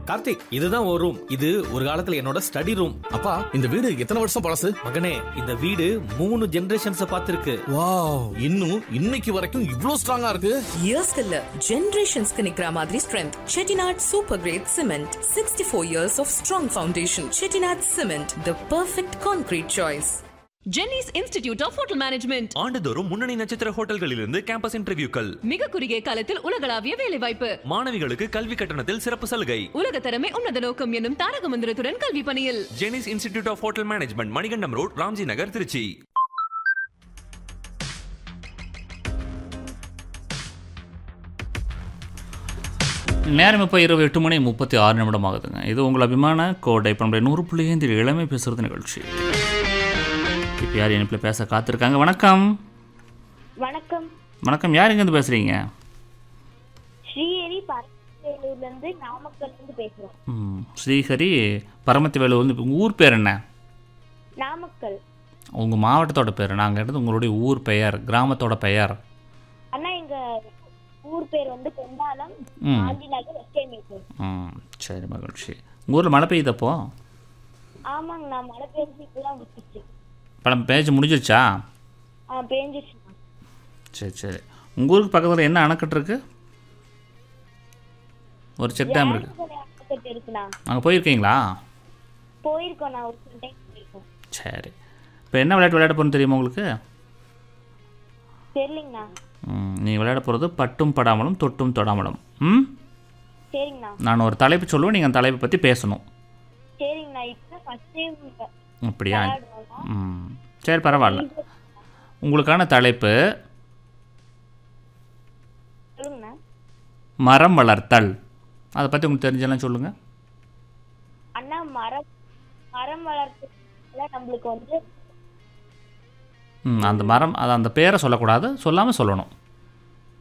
கார்த்திக் இதுதான் ஒரு ரூம் இது ஒரு காலத்துல என்னோட ஸ்டடி ரூம் அப்பா இந்த வீடு எத்தனை வருஷம் பழசு மகனே இந்த வீடு மூணு ஜெனரேஷன்ஸ் பார்த்திருக்கு வாவ் இன்னும் இன்னைக்கு வரைக்கும் இவ்ளோ ஸ்ட்ராங்கா இருக்கு இயர்ஸ்க்கு இல்ல ஜெனரேஷன்ஸ்க்கு நிக்கிற மாதிரி strength Chettinad super grade cement sixty four years of strong foundation Chettinad cement the perfect concrete choice Jenney's institute of hotel management ஆண்டுதோறும் முன்னணி நட்சத்திர ஹோட்டல்களிலிருந்து கேம்பஸ் இன்டர்வியூக்கள் மிக குறுகிய காலத்தில் உலகளாவிய வேலைவாய்ப்பு மாணவிகளுக்கு கல்வி கட்டணத்தில் சிறப்பு சலுகை உலக தரமே உன்னத நோக்கம் என்னும் தாரக மந்திரத்துடன் கல்வி பணியில் Jenney's institute of hotel management Manikandam road Ramji Nagar Trichy நேரம் இப்போ இரவு எட்டு மணி முப்பத்தி ஆறு நிமிடம் ஆகுதுங்க இது உங்கள் அபிமான கோடை இப்போ நம்முடைய நூறு புள்ளி ஐந்து இளமை பேசுகிறது நிகழ்ச்சி இப்போ யார் இணைப்பில் பேச காத்திருக்காங்க வணக்கம் வணக்கம் வணக்கம் யார் எங்கேருந்து பேசுகிறீங்க ஸ்ரீஹரி பரமவேலூர்ல இருந்து நாமக்கல்ல இருந்து பேசுறோம் ம், ஸ்ரீஹரி பரமத்தி வேலு வந்து உங்கள் ஊர் பேர் என்ன நாமக்கல் உங்கள் மாவட்டத்தோட பேர் நாங்கள் எடுத்து உங்களுடைய ஊர் பெயர் கிராமத்தோட பெயர் அண்ணா எங்க ஊர் பேர் வந்து கொண்டாலம் ம். காந்தி நகர் எஸ்கேமேட்டூர் ம் சரி மகிழ்ச்சி உங்கள் ஊரில் மழை பெய்யுதப்போ ஆமாங்க நான் மழை பெஞ்சு இப்பதான் விட்டுச்சு பழம் பேச்சு முடிஞ்சிருச்சா ஆ பேஞ்சிச்சுண்ணா சரி சரி உங்கள் ஊருக்கு பக்கத்தில் என்ன அணைக்கட்டு இருக்கு ஒரு செக் டேம் இருக்குது அணைக்கட்டு இருக்குண்ணா அங்கே போயிருக்கீங்களா போயிருக்கோம் நான் ஒரு சில டைம் போயிருக்கோம் சரி இப்போ என்ன விளையாட்டு விளையாட போகணும்னு தெரியுமா உங்களுக்கு சரிங்கண்ணா நீங்கள் விளையாட போகிறது பட்டும் படாமலும் தொட்டும் தொடாமலும் ம் சரிங்கண்ணா நான் ஒரு தலைப்பு சொல்லுவேன் நீங்கள் அந்த தலைப்பை பற்றி பேசணும் சரிங்கண்ணா இப்போ ஃபர்ஸ்ட் டைம் அப்படியா ம் சரி பரவாயில்ல உங்களுக்கான தலைப்பு சொல்லுங்கண்ணா மரம் வளர்த்தல் அதை பற்றி உங்களுக்கு தெரிஞ்செல்லாம் சொல்லுங்கள் அண்ணா மரம் மரம் வளர்த்துனால நம்மளுக்கு வந்து ம் அந்த மரம் அது அந்த பேரை சொல்லக்கூடாது சொல்லாமல் சொல்லணும்